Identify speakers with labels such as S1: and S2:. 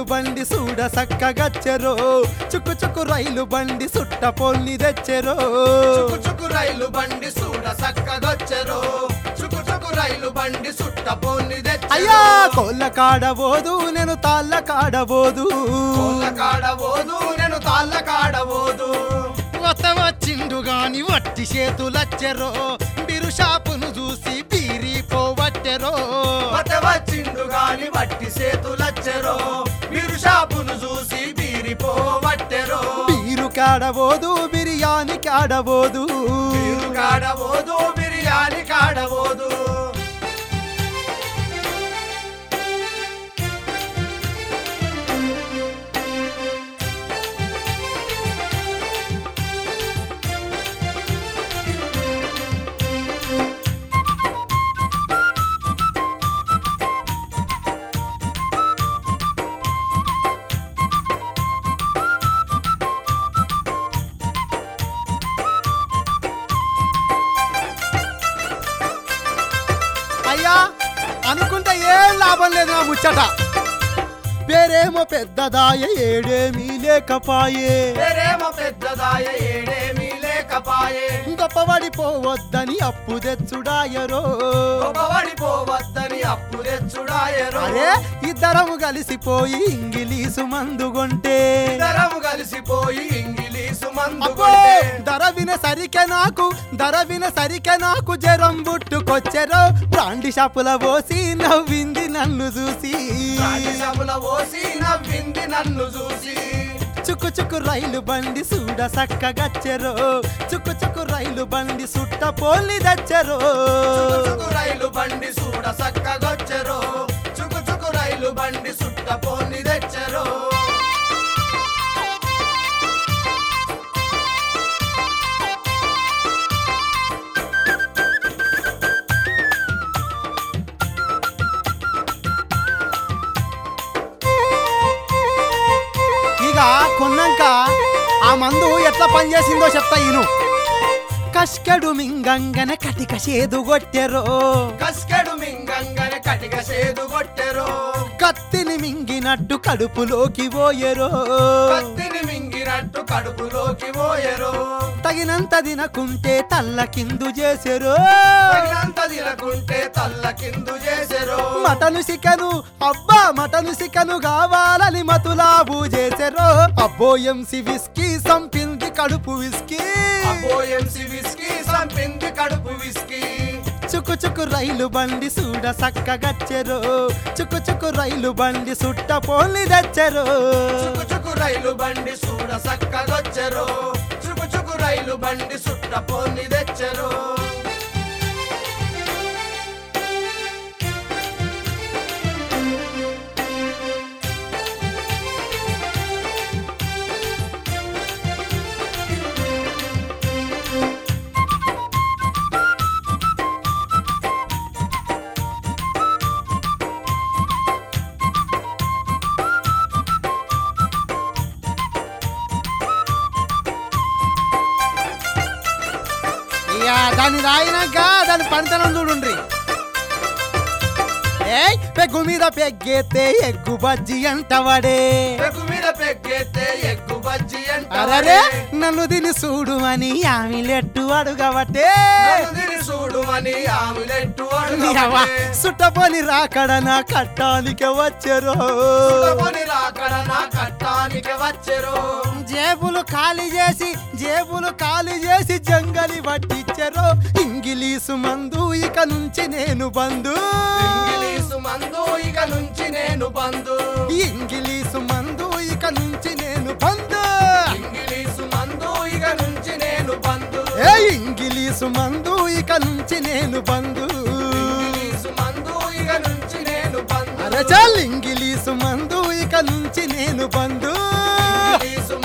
S1: రైలు బండి సూడ సక్కగచ్చెరో చుక్కు చుక్కు రైలు బండి సుట్ట పొల్లి తెచ్చెరో
S2: చుకు చుకు రైలు బండి సూడ సక్కగొచ్చెరో చుకు చుకు రైలు బండి సుట్ట పోని
S1: అయ్యా కోళ్ళ కాడబోదు నేను తాళ్ళ కాడబోదు
S2: కోళ్ళ కాడబోదు నేను తాళ్ళ కాడబోదు
S1: కొత్త వచ్చిండు గాని వట్టి చేతులచ్చెరో బిరు షాపును చూసి బీరి పోవట్టెరో
S2: మత వచ్చిండు గాని వట్టి సేతులచ్చెరో మీరు షాపును చూసి బీరిపోవట్టెరో
S1: బీరు కాడబోదు బిర్యానీ కాడబోదు
S2: మీరు కాడబోదు బిర్యానీ కాడబోదు
S1: అయ్యా అనుకుంటే ఏం లాభం లేదు నా ముచ్చట పేరేమో పెద్దదాయ ఏడేమీ లేకపాయే
S2: పేరేమో పెద్దదాయ ఏడేమీ లేకపాయే
S1: గొప్పబడిపోవద్దని అప్పు తెచ్చుడాయరో
S2: గొప్పబడిపోవద్దని అప్పు తెచ్చుడాయరో
S1: అరే ఇద్దరము కలిసిపోయి ఇంగిలీసు మందుగొంటే
S2: ఇద్దరము కలిసిపోయి ఇంగిలీసు మందు
S1: అబ్బో ధర విన సరికే నాకు ధర విన సరికే నాకు జరం బుట్టుకొచ్చెరో బ్రాండి షాపుల పోసి నవ్వింది నన్ను చూసి
S2: సభల పోసి నవ్వింది నన్ను చూసి
S1: చుక్కు చుక్కు రైలు బండి సూడ సక్కగచ్చెరో చుక్కు చుక్కు రైలు బండి సుట్ట పోలి దచ్చెరో
S2: చుకు చుకు రైలు బండి సూడ సక్కగొచ్చెరో చుకు చుకు రైలు బండి సుట్ట పోని తెచ్చెరో
S1: ఇక కొన్నాక ఆ మందు ఎట్లా పనిచేసిందో చెప్తా ఈను కష్కడు మింగంగన కటిక చేదు కొట్టెరో
S2: కస్కెడు మింగంగన కటిక సేదు కొట్టెరో
S1: కత్తిని మింగినట్టు కడుపులోకి పోయెరో
S2: కత్తిని మింగినట్టు కడుపులోకి పోయెరో
S1: తగినంత తినకుంటే తల్ల కిందు చేసెరో
S2: తగినంత తినకుంటే తల్ల కిందు చేసెరో
S1: మటను సికను అబ్బా మటను సికను కావాలని మతులాబు చేసెరో అబ్బో ఎంసి విస్కీ సంపింది కడుపు విస్కీ
S2: ఎంసి విస్కీ సంపింది కడుపు విస్కీ
S1: చుక్కు చుక్కు రైలు బండి సూడ సక్కగచ్చెరో చుక్కు చుక్కు రైలు బండి సుట్ట పోలి దచ్చెరో
S2: చుకు చుకు రైలు బండి సూడ సక్కగొచ్చెరో చుకు చుకు రైలు బండి సుట్ట పోని తెచ్చెరో
S1: ఇక దాన్ని రాయినాక దాని పంటనం చూడుండ్రి ఏయ్ పెగ్గు మీద పెగ్గేతే ఎగ్గు బజ్జి అంటవాడే
S2: పెగు మీద పెగ్గెత్తే ఎగ్గు బజ్జి
S1: అరరే
S2: అంటే
S1: నన్ను తిని చూడు అని ఆమెలెట్టు అడుగబట్టే
S2: తిని చూడుమని ఆమెలెట్టు
S1: నీ అవ్వ సుట్టపోని రాకడ నా కట్టానికి వచ్చెరో
S2: అడుగుని రాకడ నా కట్టానికి వచ్చెరో
S1: జేబులు ఖాళీ చేసి జేబులు ఖాళీ చేసి జంగలి పట్టించెరో ఇంగిలీసు మందు ఇక నుంచి నేను బంధు
S2: ఇంగిలీసు మందు ఇక నుంచి నేను బంధు
S1: ఇంగిలీసు మందు ఇక నుంచి నేను బంధు
S2: ఇంగిలీసు మందు ఇక నుంచి నేను బంధు
S1: ఏ ఇంగిలీసు మందు ఇక నుంచి నేను బంధు
S2: ఇంగిలీసు మందు ఇక నుంచి నేను బంధు
S1: అరే చాలు ఇంగిలీసు మందు ఇక నుంచి నేను బంధు
S2: ఇంగిలీసు